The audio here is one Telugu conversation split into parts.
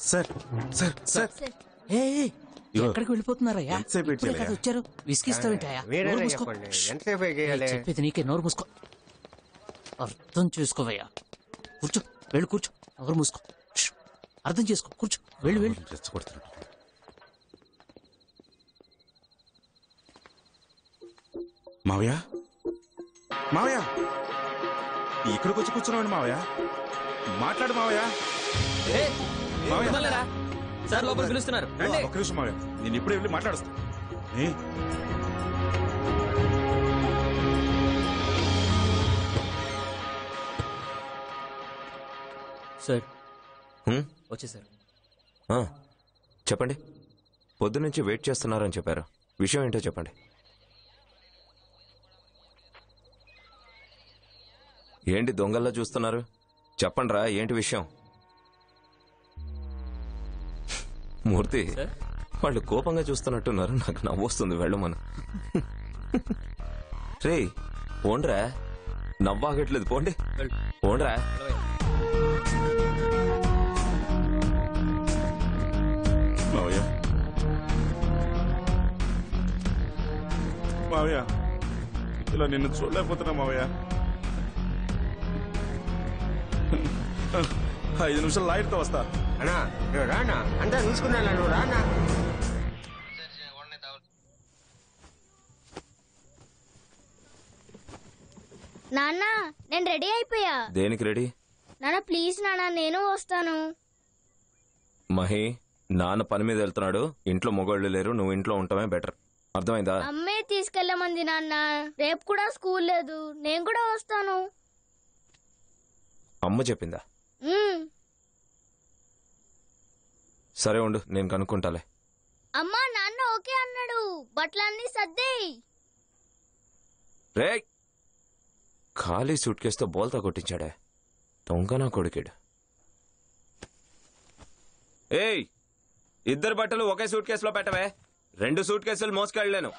సార్ సార్ సార్ ఏ ఏ, ఇగో. ఎక్కడికి వెళ్ళిపోతున్నారయ్యా ఎంతసేపు వెయిట్ ఇప్పుడే కదా చేయాలయ్యా? వచ్చారు విసిగిస్తావేంటయ్యా మీరే నోరు మూసుకో. చెప్పండి ష్. ఎంతసేపు ఏ, గీయాలి చెప్పేది నీకే నోరు మూసుకో అర్థం చేసుకోవయ్యా కూర్చో వెళ్ళి కూర్చో నోరు మూసుకో ష్. అర్థం చేసుకో కూర్చో వెళ్ళి వెళ్ళి రెచ్చగొడుతున్నాడు మావయ్య మావయ్య ఇక్కడికి వచ్చి కూర్చున్నాడు మావయ్య మాట్లాడు మావయ్య మావయ్య సార్ లోపల పిలుస్తున్నారు రండి ఒక్క నిమిషం మావయ్య నేను ఇప్పుడే వెళ్ళి మాట్లాడుస్తా ఏ? సార్ హ్మ్? వచ్చేసారు ఆ, చెప్పండి పొద్దునుంచి వెయిట్ చేస్తున్నారని చెప్పారు విషయం ఏంటో చెప్పండి ఏంటి దొంగల్లా చూస్తున్నారు చెప్పండిరా ఏంటి విషయం మూర్తి సార్? వాళ్ళు కోపంగా చూస్తున్నట్టున్నారు నాకు నవ్వొస్తుంది వెళ్ళమను రే పోండ్రా నవ్వాగట్లేదు పోండి పోండ్రా మావయ్య మావయ్య ఇలా నిన్ను చూడలేకపోతున్నా మావయ్య ఐదు నిమిషాలు లాయర్తో వస్తా అన్నా నువ్వు రానా అంతా చూసుకున్నా నువ్వు రానా నాన్న నేను రెడీ అయిపోయా దేనికి రెడీ నాన్న ప్లీజ్ నాన్న నేను వస్తాను మహి నాన్న పని మీద వెళ్తున్నాడు ఇంట్లో మొగోళ్ళు లేరు నువ్వు ఇంట్లో ఉండటమే బెటర్ అర్థమైందా అమ్మే తీసుకెళ్ళమంది నాన్న రేపు కూడా స్కూల్ లేదు నేను కూడా వస్తాను అమ్మ చెప్పిందా ఉమ్. సరే ఉండు నేను కనుక్కుంటాలే అమ్మా నాన్న ఓకే అన్నాడు బట్టలన్నీ సర్దేయ్ రే ఖాళీ సూట్ కేసుతో బోల్తా కొట్టించాడే దొంగనా కొడుకేడు ఏయ్ ఇద్దరు బట్టలు ఒకే సూట్ కేసులో పెట్టవే రెండు సూట్ కేసులు మోసుకెళ్ళలేను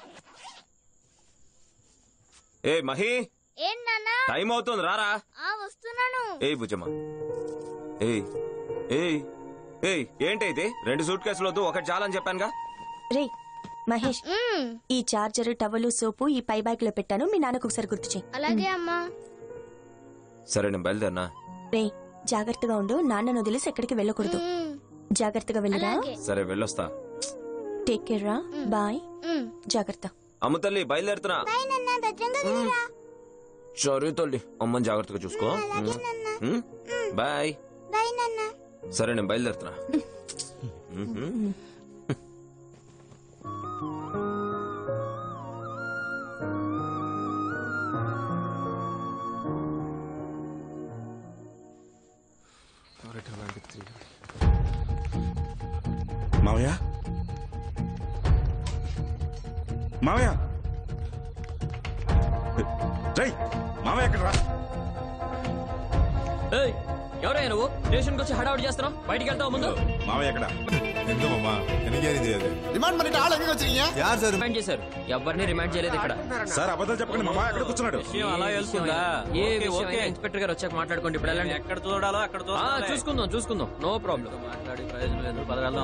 ఏ మహి ఏం నాన్న టైం అవుతుంది రారా ఆ వస్తున్నాను ఏయ్ బుజ్జమ్మ ఏయ్ ఏయ్ ఏయ్ ఏంటి ఇది రెండు సూట్ కేసులు వద్దు ఒకటి చాలని చెప్పానుగా రే మహేష్ ఉమ్. ఈ చార్జర్ టవలు సోపు ఈ పై బ్యాగ్ లో పెట్టాను మీ నాన్నకు ఒకసారి గుర్తు చేయి అలాగే అమ్మా సరే నేను బయలుదేరినా రే జాగ్రత్తగా ఉండు నాన్నను వదిలేసి ఎక్కడికి వెళ్ళకూడదు ఉమ్. జాగ్రత్తగా వెళ్ళరా అలాగే సరే వెళ్ళొస్తా టేక్ కేర్ రా బాయ్ ఉమ్. జాగ్రత్త అమ్మ తల్లి బయలుదేరుతున్నా సరే తల్లి అమ్మని జాగ్రత్తగా చూసుకో ఉమ్. బాయ్ సరే నేను బయలుదేరుతున్నా ఉహుం. మావయ్య మావయ్య రై మావయ్య ఎక్కడ రా ఏయ్, ఎవరయ్యా నువ్వు స్టేషన్కి వచ్చి హడావుడి చేస్తున్నావు బయటికి వెళ్తావు ముందు మావయ్య ఎక్కడ எங்கம்மா எனக்கு ஏன் இது ரிமாண்ட் பண்ணிட்டு ஆள் எங்க வச்சிருக்கீங்க யார் சார் రిమాండ్ చేశారు ఎవరిని రిమాండ్ చేయలేదు ఇక్కడ సార్ అబద్ధాలు చెప్పకండి మా మావయ్య ఎక్కడ కూర్చున్నాడు అలా వెళ్తుందా ఏ విషయం అయినా ఇన్స్పెక్టర్ గారు వచ్చాక మాట్లాడుకోండి ఇప్పుడు వెళ్ళండి ఎక్కడ చూడాలో అక్కడ చూసుకుందాం చూసుకుందాం నో ప్రాబ్లం మాట్లాడి ప్రయోజనం లేదు పద వెళ్దాం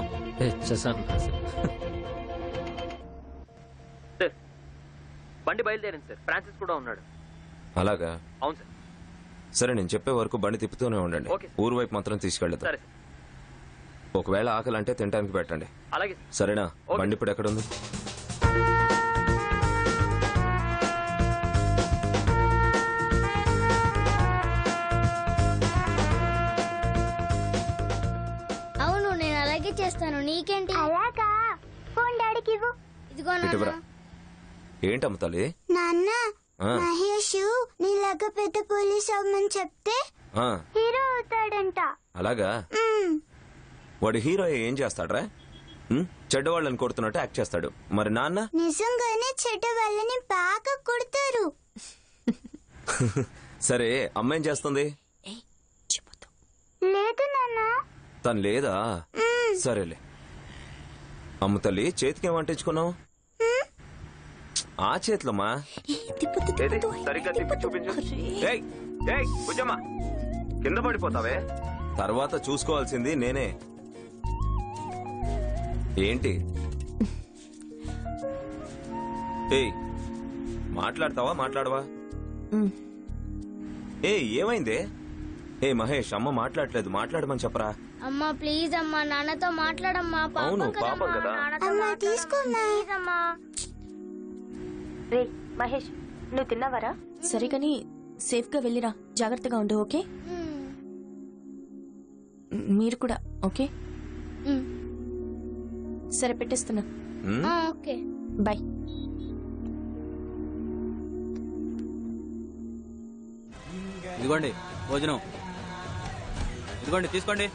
బండి బయలుదేరింది సార్ ఫ్రాన్సిస్ కూడా ఉన్నాడు అలాగా అవును సార్ సరే నేను చెప్పే వరకు బండి తిప్పుతూనే ఉండండి ఓకే. ఊరు వైపు మాత్రం తీసుకెళ్ళదు సరే ఒకవేళ ఆకలి అంటే తినడానికి పెట్టండి అలాగే సరేనా ఓకే. బండి ఇప్పుడు ఎక్కడ ఉంది అవును నేను అలాగే చేస్తాను నీకేంటి అలాగా ఫోన్ డాడీకి ఇవ్వు ఇదిగో ఇటువరా నాన్న ఏంటమ్మ తల్లి నాన్న ఆ, మహేష్ నీలాగా పెద్ద పోలీస్ అవ్వమని చెప్తే ఆ, హీరో అవుతాడంట అలాగా వాడు హీరో ఏం చేస్తాడ్రా ఉం? చెడ్డవాళ్ళని కొడుతున్నట్టు యాక్ట్ చేస్తాడు మరి నాన్న నిజంగానే చెడ్డ వాళ్ళని బాగా కొడతారు సరే అమ్మ ఏం చేస్తుంది ఏయ్ చెప్పొద్దు లేదు నాన్న తను లేదా సరేలే అమ్మ తల్లి చేతికి ఏం అంటించుకున్నావు ఆ చేతులమ్మా తిప్పొద్దు, ఏది? తిప్పొద్దు. సరిగ్గా తిప్పి చూపించు ఏయ్, ఏయ్, బుజ్జమ్మ కింద పడిపోతావే తర్వాత చూసుకోవాల్సింది నేనే ఏంటి ఏయ్ మాట్లాడతావా మాట్లాడవా మ్. ఏయ్ ఏమైందే ఏ మహేష్ అమ్మ మాట్లాడలేదు మాట్లాడమని చెప్పరా అమ్మా ప్లీజ్ అమ్మా నాన్నతో మాట్లాడమ్మా అవును, పాపం పాపం కదమ్మా. కదా. నాన్నతో మాట్లాడమ్మా. ప్లీజ్ అమ్మా రే మహేష్ నువ్వు తిన్నావరా సరే కానీ సేఫ్ గా వెళ్ళిరా జాగ్రత్తగా ఉండు ఓకే మ్, మ్, మీరు కూడా ఓకే మ్. సరే పెట్టేస్తున్నా ఉమ్, ఆ, ఓకే బాయ్ ఇదిగోండి భోజనం ఇదిగోండి తీసుకోండి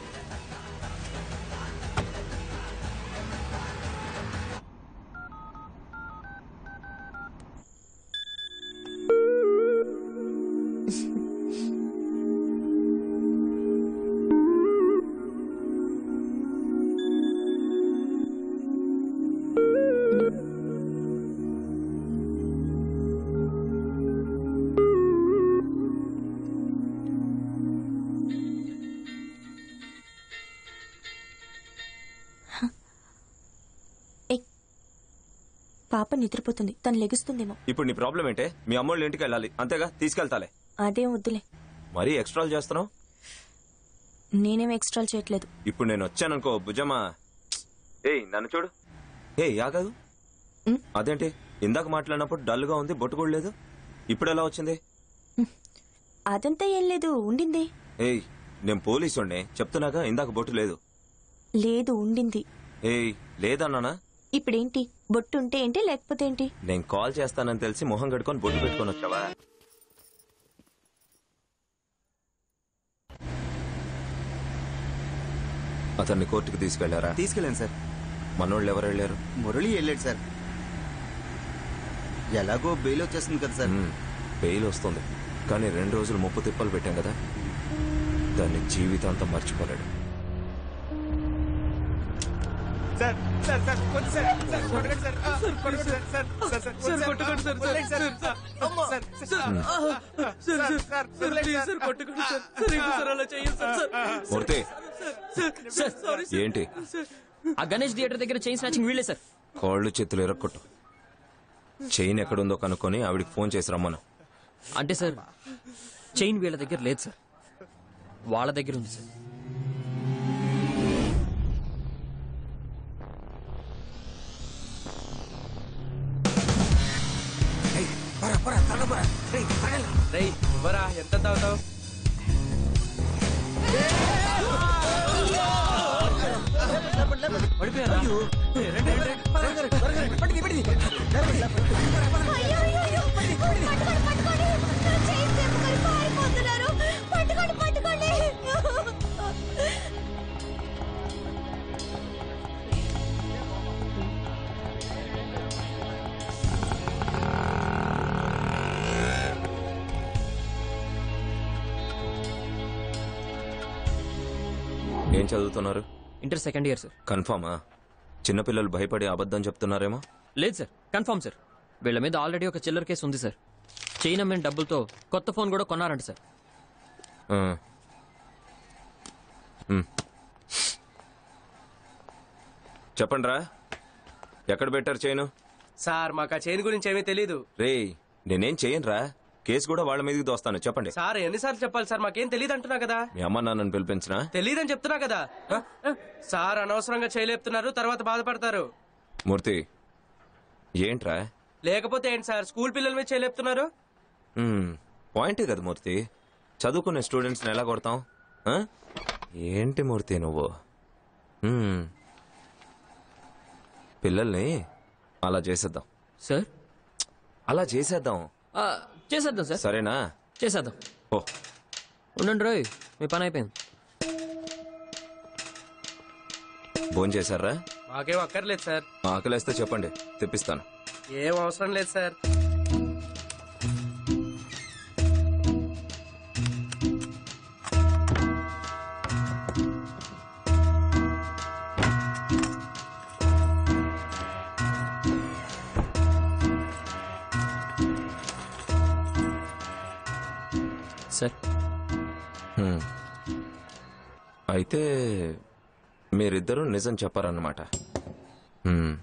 పాప నిద్రపోతుంది తను లెగుస్తుందేమో ఇప్పుడు నీ ప్రాబ్లం ఏంటే మీ అమ్మోళ్ళ ఇంటికి వెళ్ళాలి అంతేగా తీసుకెళ్తాలే అదేం వద్దులే మరీ ఎక్స్ట్రాలు చేస్తున్నావు నేనేం ఎక్స్ట్రా చేయట్లేదు ఇప్పుడు నేను వచ్చాననుకో భుజమా ఏయ్ నన్ను చూడు ఏయ్ ఆగదు ఉమ్. అదేంటి ఇందాక మాట్లాడినప్పుడు డల్ గా ఉంది బొట్టు కూడా లేదు ఇప్పుడు ఎలా వచ్చింది అదంతా ఏం లేదు ఉండింది ఏయ్ నేను పోలీసుండే చెప్తున్నాగా ఇందాక బొట్టు లేదు లేదు ఉండింది ఏయ్ లేదన్నానా ఇప్పుడేంటి బొట్టు ఉంటే ఏంటి లేకపోతే ఏంటి నేను కాల్ చేస్తానని తెలిసి మొహం కడుకొని బొట్టు పెట్టుకొని వచ్చావా అతన్ని కోర్టుకు తీసుకెళ్లారా తీసుకెళ్ళాను సార్ మనోళ్ళు ఎవరు వెళ్ళారు మురళి వెళ్ళాడు సార్ ఎలాగో బెయిల్ వచ్చేస్తుంది కదా సార్ మ్మ్. బెయిల్ వస్తుంది కానీ రెండు రోజులు ముప్పు తిప్పలు పెట్టాం కదా దాన్ని జీవితాంతం మర్చిపోలేడు సార్ సార్ సార్ కొట్టు సార్ సార్ కొట్టండి సార్ ఆ, కొట్టండి sir sir sir sir sir కొట్టండి సార్ వదిలేయండి సార్ సార్ అమ్మో. సార్ సార్ సార్ వదిలేయండి సార్. మూర్తి సార్ ఏంటి ఆ గణేష్ థియేటర్ దగ్గర చైన్ స్నాచింగ్ వీళ్ళే సార్ కాళ్ళు చేతులు ఎరక్కొట్టు చైన్ ఎక్కడుందో కనుక్కొని ఆవిడికి ఫోన్ చేసి రమ్మను అంటే సార్ చైన్ వీళ్ళ దగ్గర లేదు సార్ వాళ్ళ దగ్గర ఉంది సార్ రేయ్ ఇవ్వరా ఎంత తాగుతావు పడిపోయారా పట్టుకోండి పట్టుకోండి ఏం చదువుతున్నారు ఇంటర్ సెకండ్ ఇయర్ సార్ కన్ఫామా చిన్నపిల్లలు భయపడి అబద్ధం చెప్తున్నారేమో లేదు సార్ కన్ఫర్మ్ సార్ వీళ్ళ మీద ఆల్రెడీ ఒక చిల్లర్ కేసు ఉంది సార్ చైన్ అమ్మిన డబ్బులతో కొత్త ఫోన్ కూడా కొన్నారంట సార్ ఆ. మ్. చెప్పండ్రా ఎక్కడ పెట్టారు చైను సార్ మాకు ఆ చైన్ గురించి ఏమీ తెలీదు రేయ్ నేనేం చేయనురా కేసు కూడా వాళ్ళ మీదకి దోస్తాను చెప్పండి సార్ ఎన్నిసార్లు చెప్పాలి సార్ మాకేం తెలియదు అంటున్నా కదా మీ అమ్మ నాన్నని పిలిపించినా తెలియదని చెప్తున్నా కదా ఆ? సార్ అనవసరంగా చేయలేపుతున్నారు తర్వాత బాధపడతారు మూర్తి ఏంట్రా లేకపోతే ఏంటి సార్ స్కూల్ పిల్లల మీద చేయలేపుతున్నారు మ్, పాయింటే కదా మూర్తి చదువుకునే స్టూడెంట్స్ని ఎలా కొడతాం ఆ? ఏంటి మూర్తి నువ్వు మ్. పిల్లల్ని అలా చేసేద్దాం సార్ అలా చేసేద్దాం ఆ, చేసేద్దాం సార్ సరేనా చేసేద్దాం ఓ ఉండండి రోయ్ మీ పని అయిపోయింది భోజనం చేశారా మాకేం అక్కర్లేదు సార్ ఆకలేస్తే చెప్పండి తెప్పిస్తాను ఏం అవసరం లేదు సార్ సార్ హ్మ్. అయితే మీరిద్దరూ నిజం చెప్పారన్నమాట హ్మ్.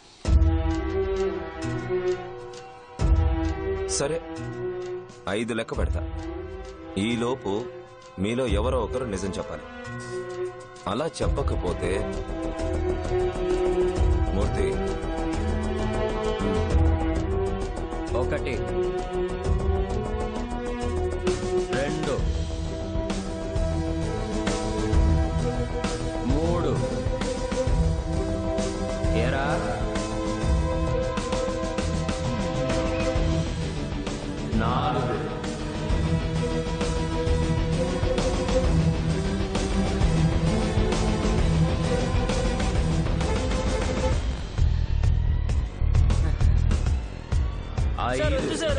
సరే ఐదు లెక్క పెడతా ఈలోపు మీలో ఎవరో ఒకరు నిజం చెప్పాలి అలా చెప్పకపోతే మూర్తి ఒకటి రెండు మూడు ఏరా నాలుగు ఐదు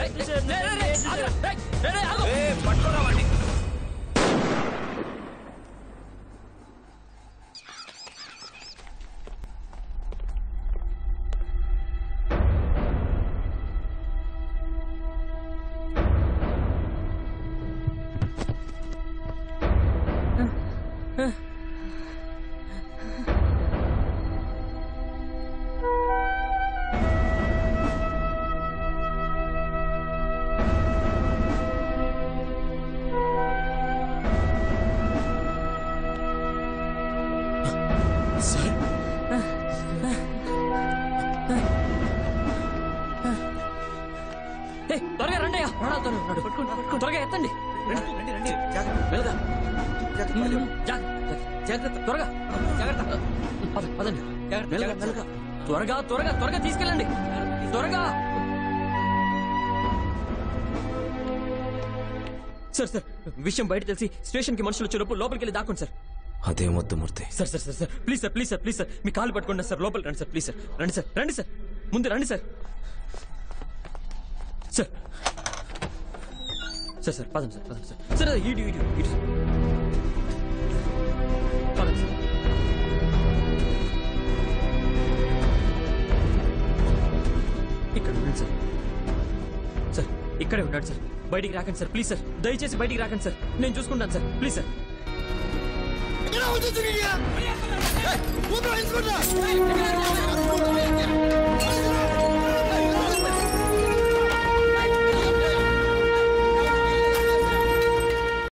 ఏ, త్వరగా రండి అయ్యా. ప్రాణాలతోనే ఉన్నాడు. త్వరగా ఎత్తండి మెల్లగా. ఉమ్, జాగ్రత్త జాగ్రత్త త్వరగా జాగ్రత్త పద, పదండి మెల్లగా మెల్లగా త్వరగా త్వరగా త్వరగా తీసుకెళ్ళండి త్వరగా సార్ సార్ విషయం బయట తెలిసి స్టేషన్ కి మనుషులు వచ్చేటప్పుడు లోపలికి వెళ్ళి దాక్కోండి సార్ అదేమొద్దు Murthy sir sir sir sir please sir please sir please sir మీ కాలు పట్టుకోండి సార్ లోపలికి రండి సార్ ప్లీజ్ సార్ రండి సార్ రండి సార్ ముందు రండి సార్ సార్ సార్ సార్ పదండి సార్ పదండి సార్ సార్ అదే ఇటు ఇటు ఇటు సార్ పదండి సార్ ఇక్కడ ఉండండి సార్ సార్ ఇక్కడే ఉన్నాడు సార్ బయటికి రాకండి సార్ ప్లీజ్ సార్ దయచేసి బయటికి రాకండి సార్ నేను చూసుకుంటాను సార్ ప్లీజ్ సార్ ఊపిరి తీసుకుంటా